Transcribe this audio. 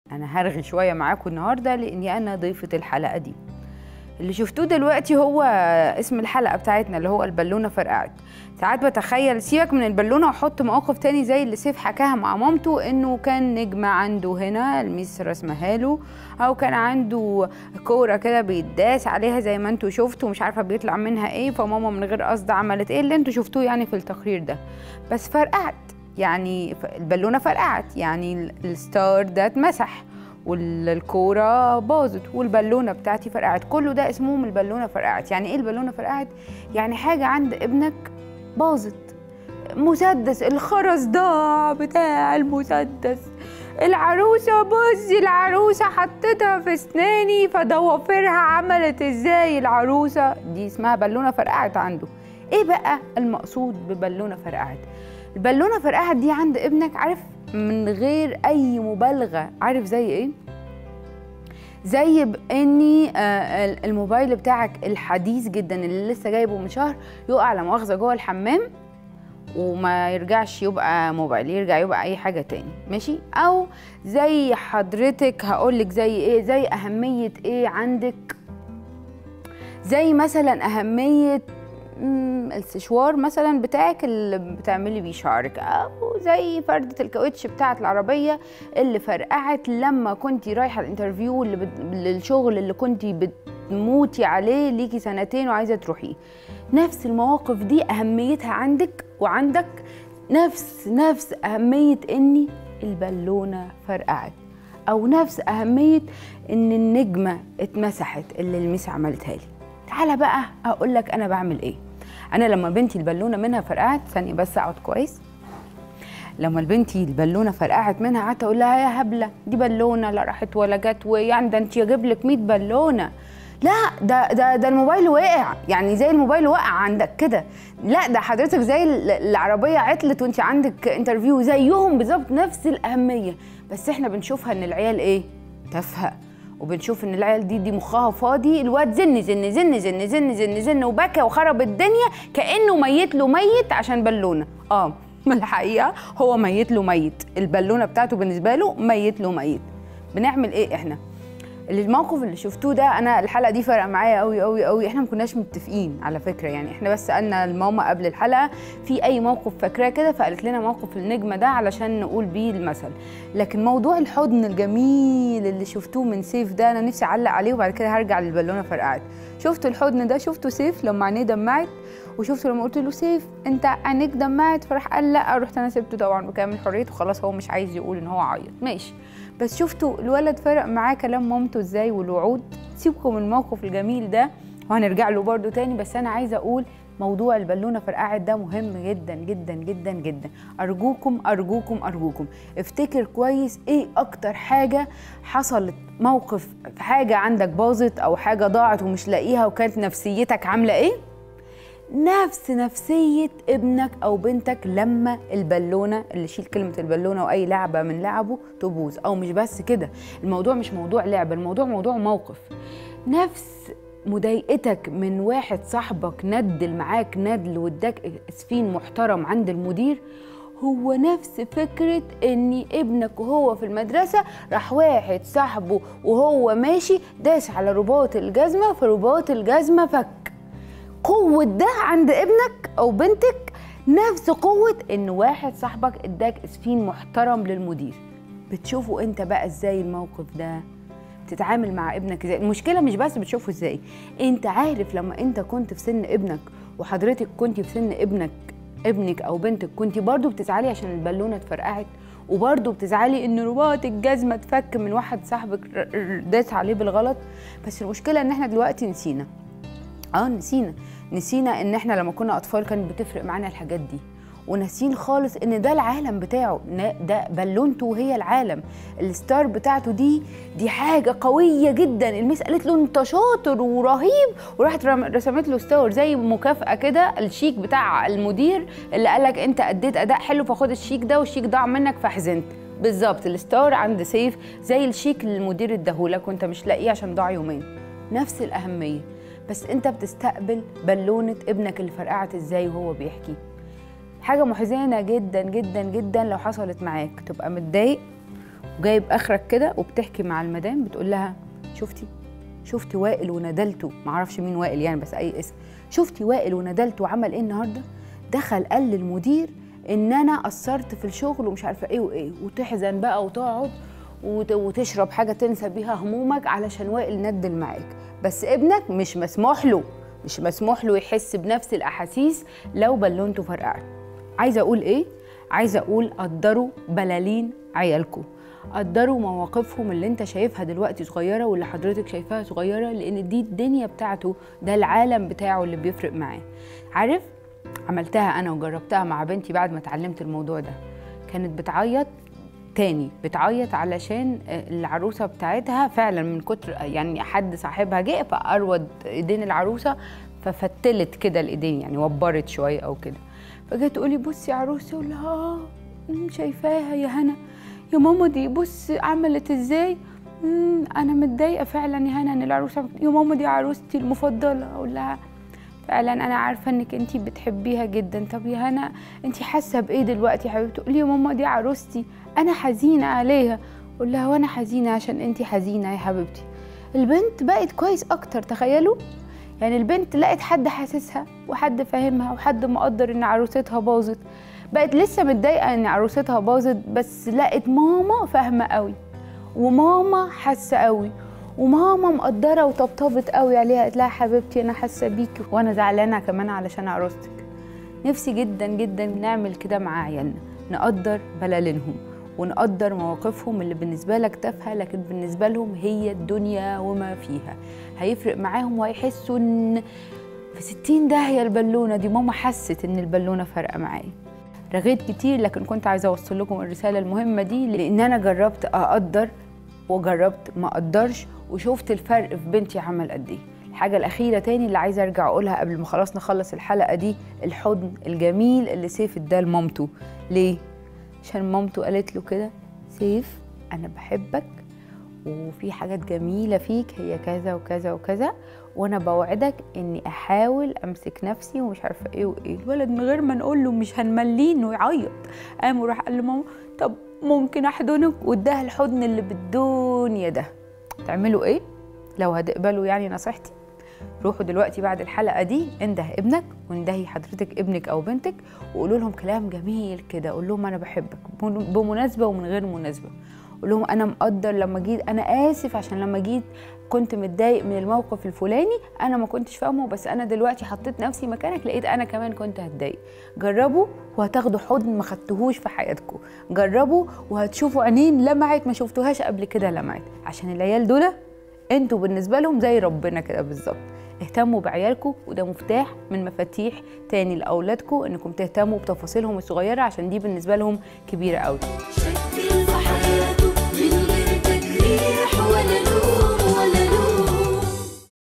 انا هرغي شويه معاكم النهارده لاني انا ضيفه الحلقه دي اللي شفتوه دلوقتي هو اسم الحلقه بتاعتنا اللي هو البالونه فرقعت ساعات بتخيل سيبك من البالونه واحط مواقف تاني زي اللي سيف حكاها مع مامته انه كان نجمه عنده هنا الميس رسمها له او كان عنده كوره كده بيتداس عليها زي ما انتوا شفتوا مش عارفه بيطلع منها ايه فماما من غير قصد عملت ايه اللي انتوا شفتوه يعني في التقرير ده بس فرقعت يعني البالونه فرقعت يعني الستار ده اتمسح والكوره باظت والبالونه بتاعتي فرقعت كله ده اسمهم البالونه فرقعت يعني ايه البالونه فرقعت يعني حاجه عند ابنك باظت مسدس الخرز ضاع بتاع المسدس العروسة بصي العروسة حطيتها في اسناني فضوافرها عملت ازاي العروسة دي اسمها بالونة فرقعت عنده ايه بقى المقصود ببالونة فرقعت البالونة فرقعت دي عند ابنك عارف من غير اي مبالغة عارف زي ايه زي باني آه الموبايل بتاعك الحديث جدا اللي لسه جايبه من شهر يقع لا مؤاخذه جوه الحمام وما يرجعش يبقى موبايل يرجع يبقى اي حاجه تاني ماشي او زي حضرتك هقولك زي ايه زي اهميه ايه عندك زي مثلا اهميه السشوار مثلا بتاعك اللي بتعملي بيه شعرك او زي فردة الكاوتش بتاعة العربية اللي فرقعت لما كنتي رايحة الانترفيو اللي بت... للشغل اللي كنتي بتموتي عليه ليكي سنتين وعايزة تروحيه نفس المواقف دي اهميتها عندك وعندك نفس نفس اهمية اني البالونة فرقعت او نفس اهمية ان النجمة اتمسحت اللي الميس عملتها لي تعالى بقى اقول لك انا بعمل ايه انا لما بنتي البالونه منها فرقعت ثانيه بس اقعد كويس لما بنتي البالونه فرقعت منها قعدت اقول لها يا هبله دي بالونه لا راحت ولا جت ويعني ده انت اجيب لك 100 بالونه لا ده ده ده الموبايل وقع يعني زي الموبايل وقع عندك كده لا ده حضرتك زي العربيه عطلت وانت عندك انترفيو زيهم بالظبط نفس الاهميه بس احنا بنشوفها ان العيال ايه تافهه وبنشوف ان العيال دي دي مخها فاضي الواد زن زن زن زن زن زن زن وبكى وخرب الدنيا كانه ميت له ميت عشان بالونه اه الحقيقه هو ميت له ميت البالونه بتاعته بالنسبه له ميت له ميت بنعمل ايه احنا الموقف اللي شفتوه ده انا الحلقه دي فرق معايا قوي قوي قوي احنا ما كناش متفقين على فكره يعني احنا بس سالنا الماما قبل الحلقه في اي موقف فاكراه كده فقالت لنا موقف النجمه ده علشان نقول بيه المثل لكن موضوع الحضن الجميل اللي شفتوه من سيف ده انا نفسي اعلق عليه وبعد كده هرجع للبالونه فرقعت شفتوا الحضن ده شفتوا سيف لما عينيه دمعت وشفتوا لما قلت له سيف انت عينيك دمعت فراح قال لا رحت انا سبته طبعا بكامل حريته خلاص هو مش عايز يقول ان هو عيط ماشي بس شفتوا الولد فرق معاه كلام مامته ازاي والوعود سيبكم من الموقف الجميل ده وهنرجع له برده تاني بس انا عايزه اقول موضوع البالونه فرقعت ده مهم جدا جدا جدا جدا ارجوكم ارجوكم ارجوكم افتكر كويس ايه اكتر حاجه حصلت موقف في حاجه عندك باظت او حاجه ضاعت ومش لاقيها وكانت نفسيتك عامله ايه نفس نفسية ابنك أو بنتك لما البالونة اللي شيل كلمة البالونة وأي لعبة من لعبه تبوظ أو مش بس كده الموضوع مش موضوع لعبة الموضوع موضوع موقف نفس مضايقتك من واحد صاحبك ندل معاك ندل واداك اسفين محترم عند المدير هو نفس فكرة ان ابنك وهو في المدرسة راح واحد صاحبه وهو ماشي داس على رباط الجزمة فرباط الجزمة فك قوة ده عند ابنك أو بنتك نفس قوة إن واحد صاحبك إداك إسفين محترم للمدير بتشوفوا أنت بقى إزاي الموقف ده بتتعامل مع ابنك ازاي المشكلة مش بس بتشوفه ازاي انت عارف لما انت كنت في سن ابنك وحضرتك كنت في سن ابنك ابنك او بنتك كنت برضو بتزعلي عشان البالونة اتفرقعت وبرضه بتزعلي ان رباط الجزمه اتفك من واحد صاحبك داس عليه بالغلط بس المشكله ان احنا دلوقتي نسينا اه نسينا نسينا ان احنا لما كنا اطفال كانت بتفرق معانا الحاجات دي وناسين خالص ان ده العالم بتاعه ده بالونته وهي العالم الستار بتاعته دي دي حاجه قويه جدا الميس قالت له انت شاطر ورهيب وراحت رسمت له ستار زي مكافاه كده الشيك بتاع المدير اللي قالك انت اديت اداء حلو فخد الشيك ده والشيك ضاع منك فحزنت بالظبط الستار عند سيف زي الشيك اللي المدير اداهولك وانت مش لاقيه عشان ضاع يومين نفس الاهميه بس انت بتستقبل بالونه ابنك اللي فرقعت ازاي وهو بيحكي حاجه محزنه جدا جدا جدا لو حصلت معاك تبقى متضايق وجايب اخرك كده وبتحكي مع المدام بتقول لها شفتي شفتي وائل وندلته معرفش مين وائل يعني بس اي اسم شفتي وائل وندلته عمل ايه النهارده دخل قال للمدير ان انا قصرت في الشغل ومش عارفه ايه وايه وتحزن بقى وتقعد وت- وتشرب حاجه تنسى بيها همومك علشان وائل ندل معاك بس ابنك مش مسموح له مش مسموح له يحس بنفس الاحاسيس لو بالونته فرقعت عايزه اقول ايه عايزه اقول قدروا بلالين عيالكم قدروا مواقفهم اللي انت شايفها دلوقتي صغيره واللي حضرتك شايفاها صغيره لان دي الدنيا بتاعته ده العالم بتاعه اللي بيفرق معاه عارف عملتها انا وجربتها مع بنتي بعد ما اتعلمت الموضوع ده كانت بتعيط تاني بتعيط علشان العروسه بتاعتها فعلا من كتر يعني حد صاحبها جه فأرود ايدين العروسه ففتلت كده الايدين يعني وبرت شويه او كده فجت تقولي بصي يا عروسه اقول لها اه أمم، شايفاها يا هنا يا ماما دي بص عملت ازاي أمم، انا متضايقه فعلا يا هنا ان العروسه يا ماما دي عروستي المفضله اقول لها فعلا انا عارفه انك انتي بتحبيها جدا طب يا هنا انتي حاسه بايه دلوقتي يا حبيبتي تقولي يا ماما دي عروستي انا حزينه عليها اقول لها وانا حزينه عشان انتي حزينه يا حبيبتي البنت بقت كويس اكتر تخيلوا يعني البنت لقت حد حاسسها وحد فاهمها وحد مقدر ان عروستها باظت بقت لسه متضايقه ان عروستها باظت بس لقت ماما فاهمه قوي وماما حاسه قوي وماما مقدره وطبطبت قوي عليها قالت لها حبيبتي انا حاسه بيكي وانا زعلانه كمان علشان عروستك نفسي جدا جدا نعمل كده مع عيالنا نقدر بلالينهم ونقدر مواقفهم اللي بالنسبة لك تافهة لكن بالنسبة لهم هي الدنيا وما فيها هيفرق معاهم وهيحسوا ان في ستين داهية البالونة دي ماما حست ان البالونة فارقة معايا رغيت كتير لكن كنت عايزة اوصل لكم الرسالة المهمة دي لان انا جربت اقدر وجربت ما اقدرش وشفت الفرق في بنتي عمل قد ايه الحاجة الأخيرة تاني اللي عايزة أرجع أقولها قبل ما خلاص نخلص الحلقة دي الحضن الجميل اللي سيف اداه لمامته ليه؟ عشان مامته قالت له كده سيف أنا بحبك وفي حاجات جميلة فيك هي كذا وكذا وكذا وأنا بوعدك إني أحاول أمسك نفسي ومش عارفة إيه وإيه الولد من غير ما نقول له مش هنمليه إنه يعيط قام وراح قال لماما طب ممكن أحضنك واداها الحضن اللي بالدنيا ده تعملوا إيه؟ لو هتقبلوا يعني نصيحتي روحوا دلوقتي بعد الحلقه دي انده ابنك واندهي حضرتك ابنك او بنتك وقولوا لهم كلام جميل كده قول لهم انا بحبك بمناسبه ومن غير مناسبه قول لهم انا مقدر لما جيت انا اسف عشان لما جيت كنت متضايق من الموقف الفلاني انا ما كنتش فاهمه بس انا دلوقتي حطيت نفسي مكانك لقيت انا كمان كنت هتضايق جربوا وهتاخدوا حضن ما خدتوهوش في حياتكم جربوا وهتشوفوا عينين لمعت ما شفتوهاش قبل كده لمعت عشان العيال دول انتوا بالنسبه لهم زي ربنا كده بالظبط اهتموا بعيالكم وده مفتاح من مفاتيح تاني لاولادكم انكم تهتموا بتفاصيلهم الصغيره عشان دي بالنسبه لهم كبيره قوي